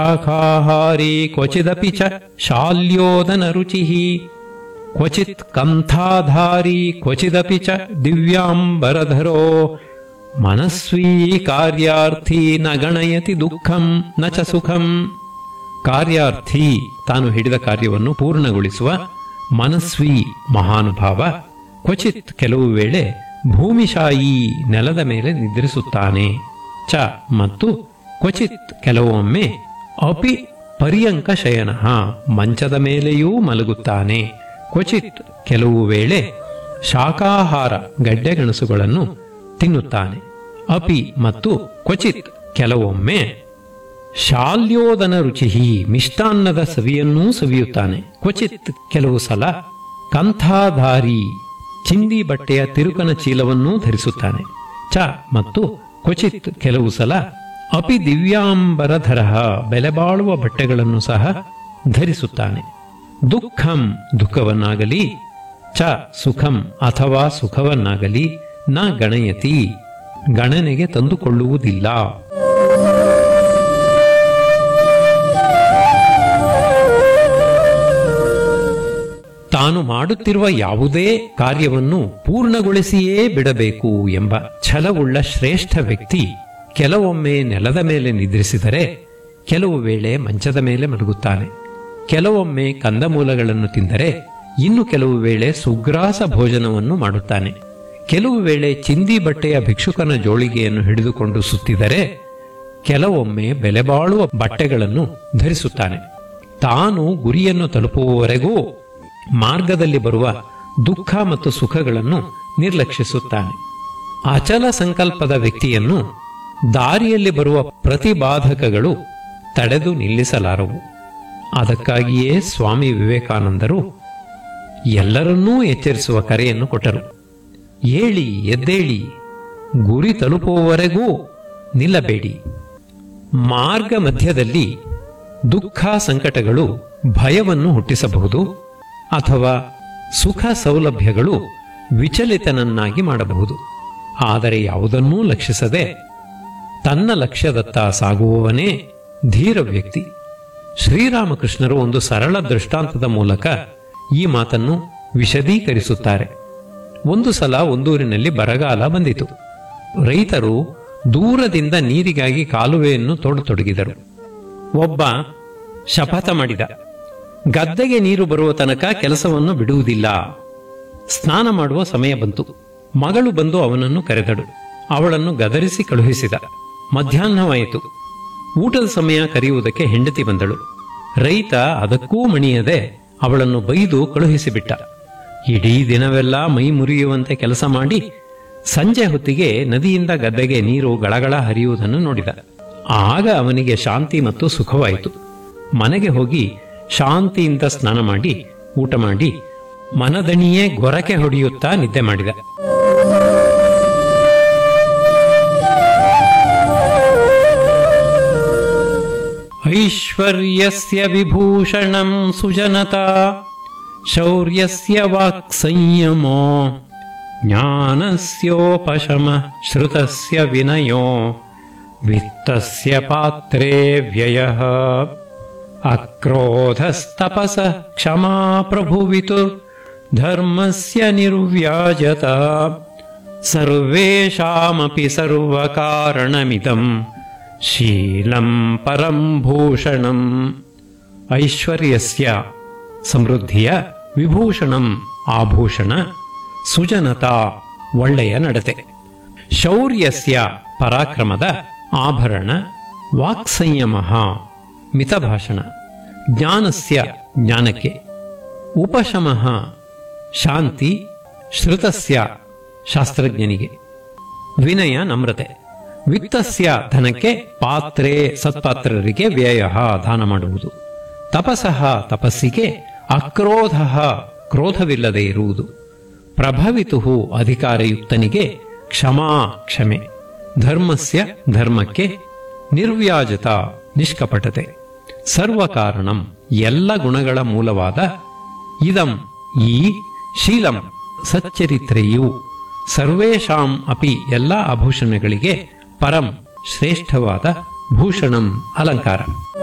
ಶಾಖಾಹಾರಿ ಕ್ವಚಿದಪಿ ಚ ಶಾಲ್ಯೋದನ ರುಚಿ ಕ್ವಚಿತ್ ಕಂಥಾಧಾರಿ ಕ್ವಚಿದಪಿ ಚ ದಿವ್ಯಾಂಬರಧರೋ ಮನಸ್ವೀ ಕಾರ್ಯಾರ್ಥಿ ನ ಗಣಯತಿ ದುಃಖಂ ನ ಚ ಸುಖಂ ಕಾರ್ಯಾರ್ಥಿ ತಾನು ಹಿಡಿದ ಕಾರ್ಯವನ್ನು ಪೂರ್ಣಗೊಳಿಸುವ ಮನಸ್ವಿ ಮಹಾನುಭಾವ ಕ್ವಚಿತ್ ಕೆಲವು ವೇಳೆ ಭೂಮಿಶಾಯಿ ನೆಲದ ಮೇಲೆ ನಿದ್ರಿಸುತ್ತಾನೆ ಚ ಮತ್ತು ಕ್ವಚಿತ್ ಕೆಲವೊಮ್ಮೆ ಅಪಿ ಪರ್ಯಂಕ ಶಯನ ಮಂಚದ ಮೇಲೆಯೂ ಮಲಗುತ್ತಾನೆ ಕ್ವಚಿತ್ ಕೆಲವು ವೇಳೆ ಶಾಕಾಹಾರ ಗಡ್ಡೆಗೆಣಸುಗಳನ್ನು ತಿನ್ನುತ್ತಾನೆ ಅಪಿ ಮತ್ತು ಕ್ವಚಿತ್ ಕೆಲವೊಮ್ಮೆ ಶಾಲ್ಯೋದನ ರುಚಿ ಮಿಷ್ಟಾನ್ನದ ಸವಿಯನ್ನೂ ಸವಿಯುತ್ತಾನೆ ಕ್ವಚಿತ್ ಕೆಲವು ಸಲ ಕಂಥಾಧಾರಿ ಚಿಂದಿ ಬಟ್ಟೆಯ ತಿರುಕನ ಚೀಲವನ್ನೂ ಧರಿಸುತ್ತಾನೆ ಚ ಮತ್ತು ಕ್ವಚಿತ್ ಕೆಲವು ಸಲ ಅಪಿ ದಿವ್ಯಾಂಬರಧರ ಬೆಲೆಬಾಳುವ ಬಟ್ಟೆಗಳನ್ನು ಸಹ ಧರಿಸುತ್ತಾನೆ ದುಃಖಂ ದುಃಖವನ್ನಾಗಲಿ ಚ ಸುಖಂ ಅಥವಾ ಸುಖವನ್ನಾಗಲಿ ನ ಗಣಯತಿ ಗಣನೆಗೆ ತಂದುಕೊಳ್ಳುವುದಿಲ್ಲ ತಾನು ಮಾಡುತ್ತಿರುವ ಯಾವುದೇ ಕಾರ್ಯವನ್ನು ಪೂರ್ಣಗೊಳಿಸಿಯೇ ಬಿಡಬೇಕು ಎಂಬ ಛಲವುಳ್ಳ ಶ್ರೇಷ್ಠ ವ್ಯಕ್ತಿ ಕೆಲವೊಮ್ಮೆ ನೆಲದ ಮೇಲೆ ನಿದ್ರಿಸಿದರೆ ಕೆಲವು ವೇಳೆ ಮಂಚದ ಮೇಲೆ ಮಲಗುತ್ತಾನೆ ಕೆಲವೊಮ್ಮೆ ಕಂದಮೂಲಗಳನ್ನು ತಿಂದರೆ ಇನ್ನು ಕೆಲವು ವೇಳೆ ಸುಗ್ರಾಸ ಭೋಜನವನ್ನು ಮಾಡುತ್ತಾನೆ ಕೆಲವು ವೇಳೆ ಚಿಂದಿ ಬಟ್ಟೆಯ ಭಿಕ್ಷುಕನ ಜೋಳಿಗೆಯನ್ನು ಹಿಡಿದುಕೊಂಡು ಸುತ್ತಿದರೆ ಕೆಲವೊಮ್ಮೆ ಬೆಲೆಬಾಳುವ ಬಟ್ಟೆಗಳನ್ನು ಧರಿಸುತ್ತಾನೆ ತಾನು ಗುರಿಯನ್ನು ತಲುಪುವವರೆಗೂ ಮಾರ್ಗದಲ್ಲಿ ಬರುವ ದುಃಖ ಮತ್ತು ಸುಖಗಳನ್ನು ನಿರ್ಲಕ್ಷಿಸುತ್ತಾನೆ ಅಚಲ ಸಂಕಲ್ಪದ ವ್ಯಕ್ತಿಯನ್ನು ದಾರಿಯಲ್ಲಿ ಬರುವ ಪ್ರತಿಬಾಧಕಗಳು ತಡೆದು ನಿಲ್ಲಿಸಲಾರವು ಅದಕ್ಕಾಗಿಯೇ ಸ್ವಾಮಿ ವಿವೇಕಾನಂದರು ಎಲ್ಲರನ್ನೂ ಎಚ್ಚರಿಸುವ ಕರೆಯನ್ನು ಕೊಟ್ಟರು ಏಳಿ ಎದ್ದೇಳಿ ಗುರಿ ತಲುಪುವವರೆಗೂ ನಿಲ್ಲಬೇಡಿ ಮಾರ್ಗ ಮಧ್ಯದಲ್ಲಿ ದುಃಖ ಸಂಕಟಗಳು ಭಯವನ್ನು ಹುಟ್ಟಿಸಬಹುದು ಅಥವಾ ಸುಖ ಸೌಲಭ್ಯಗಳು ವಿಚಲಿತನನ್ನಾಗಿ ಮಾಡಬಹುದು ಆದರೆ ಯಾವುದನ್ನೂ ಲಕ್ಷಿಸದೆ ತನ್ನ ಲಕ್ಷ್ಯದತ್ತ ಸಾಗುವವನೇ ಧೀರ ವ್ಯಕ್ತಿ ಶ್ರೀರಾಮಕೃಷ್ಣರು ಒಂದು ಸರಳ ದೃಷ್ಟಾಂತದ ಮೂಲಕ ಈ ಮಾತನ್ನು ವಿಶದೀಕರಿಸುತ್ತಾರೆ ಒಂದು ಸಲ ಒಂದೂರಿನಲ್ಲಿ ಬರಗಾಲ ಬಂದಿತು ರೈತರು ದೂರದಿಂದ ನೀರಿಗಾಗಿ ಕಾಲುವೆಯನ್ನು ತೋಡತೊಡಗಿದರು ಒಬ್ಬ ಶಪಥ ಮಾಡಿದ ಗದ್ದೆಗೆ ನೀರು ಬರುವ ತನಕ ಕೆಲಸವನ್ನು ಬಿಡುವುದಿಲ್ಲ ಸ್ನಾನ ಮಾಡುವ ಸಮಯ ಬಂತು ಮಗಳು ಬಂದು ಅವನನ್ನು ಕರೆದಳು ಅವಳನ್ನು ಗದರಿಸಿ ಕಳುಹಿಸಿದ ಮಧ್ಯಾಹ್ನವಾಯಿತು ಊಟದ ಸಮಯ ಕರೆಯುವುದಕ್ಕೆ ಹೆಂಡತಿ ಬಂದಳು ರೈತ ಅದಕ್ಕೂ ಮಣಿಯದೆ ಅವಳನ್ನು ಬೈದು ಕಳುಹಿಸಿಬಿಟ್ಟ ಇಡೀ ದಿನವೆಲ್ಲ ಮೈ ಮುರಿಯುವಂತೆ ಕೆಲಸ ಮಾಡಿ ಸಂಜೆ ಹೊತ್ತಿಗೆ ನದಿಯಿಂದ ಗದ್ದೆಗೆ ನೀರು ಗಳಗಳ ಹರಿಯುವುದನ್ನು ನೋಡಿದ ಆಗ ಅವನಿಗೆ ಶಾಂತಿ ಮತ್ತು ಸುಖವಾಯಿತು ಮನೆಗೆ ಹೋಗಿ ಶಾಂತಿಯಿಂದ ಸ್ನಾನ ಮಾಡಿ ಊಟ ಮಾಡಿ ಮನದಣಿಯೇ ಗೊರಕೆ ಹೊಡೆಯುತ್ತಾ ನಿದ್ದೆ ಮಾಡಿದ ಐಶ್ವರ್ಯಸ್ಯ ವಿಭೂಷಣಂ ಸುಜನತಾ ಶೌರ್ಯಸ್ಯ ವಾಕ್ ಸಂಯಮೋ ಜ್ಞಾನಸ್ಯೋಪಶಮ ಶ್ರುತಸ್ಯ ವಿನಯೋ ವಿತ್ತಸ್ಯ ಪಾತ್ರೇ ವ್ಯಯಃ ಅಕ್ರೋಧಸ್ತಪಸ ಕ್ಷಮಾ ಪ್ರಭುವಿತು ಧರ್ಮಸ್ಯ ನಿರ್ವ್ಯಾಜತ ಸರ್ವೇಷಾಮಪಿ ಸರ್ವಕಾರಣಮಿದಂ ಶೀಲಂ ಪರಂ ಭೂಷಣಂ ಐಶ್ವರ್ಯಸ್ಯ ಸಮೃದ್ಧಿಯ ವಿಭೂಷಣಂ ಆಭೂಷಣ ಸುಜನತಾ ಒಳ್ಳೆಯ ನಡತೆ ಶೌರ್ಯಸ್ಯ ಪರಾಕ್ರಮದ ಆಭರಣ ವಾಕ್ಸಂಯಮ ಮಿತಭಾಷಣ ಜ್ಞಾನಸ್ಯ ಜ್ಞಾನಕ್ಕೆ ಉಪಶಮಃ ಶಾಂತಿ ಶ್ರುತಸ್ಯ ಶಾಸ್ತ್ರಜ್ಞನಿಗೆ ವಿನಯ ನಮ್ರತೆ ವಿತ್ತಸ್ಯ ಧನಕ್ಕೆ ಪಾತ್ರೆ ಸತ್ಪಾತ್ರರಿಗೆ ವ್ಯಯ ದಾನ ಮಾಡುವುದು ತಪಸಃ ತಪಸ್ಸಿಗೆ ಅಕ್ರೋಧ ಕ್ರೋಧವಿಲ್ಲದೆ ಇರುವುದು ಪ್ರಭವಿತು ಅಧಿಕಾರಯುಕ್ತನಿಗೆ ಕ್ಷಮಾ ಕ್ಷಮೆ ಧರ್ಮಸ್ಯ ಧರ್ಮಕ್ಕೆ ನಿರ್ವ್ಯಾಜತ ನಿಷ್ಕಪಟತೆ ಸರ್ವಕಾರಣಂ ಎಲ್ಲ ಗುಣಗಳ ಮೂಲವಾದ ಇದಂ ಈ ಶೀಲಂ ಸಚ್ಚರಿತ್ರೆಯು ಸರ್ವೇಷಾಂ ಅಪಿ ಎಲ್ಲ ಆಭೂಷಣಗಳಿಗೆ ಪರಂ ಶ್ರೇಷ್ಠವಾದ ಭೂಷಣಂ ಅಲಂಕಾರ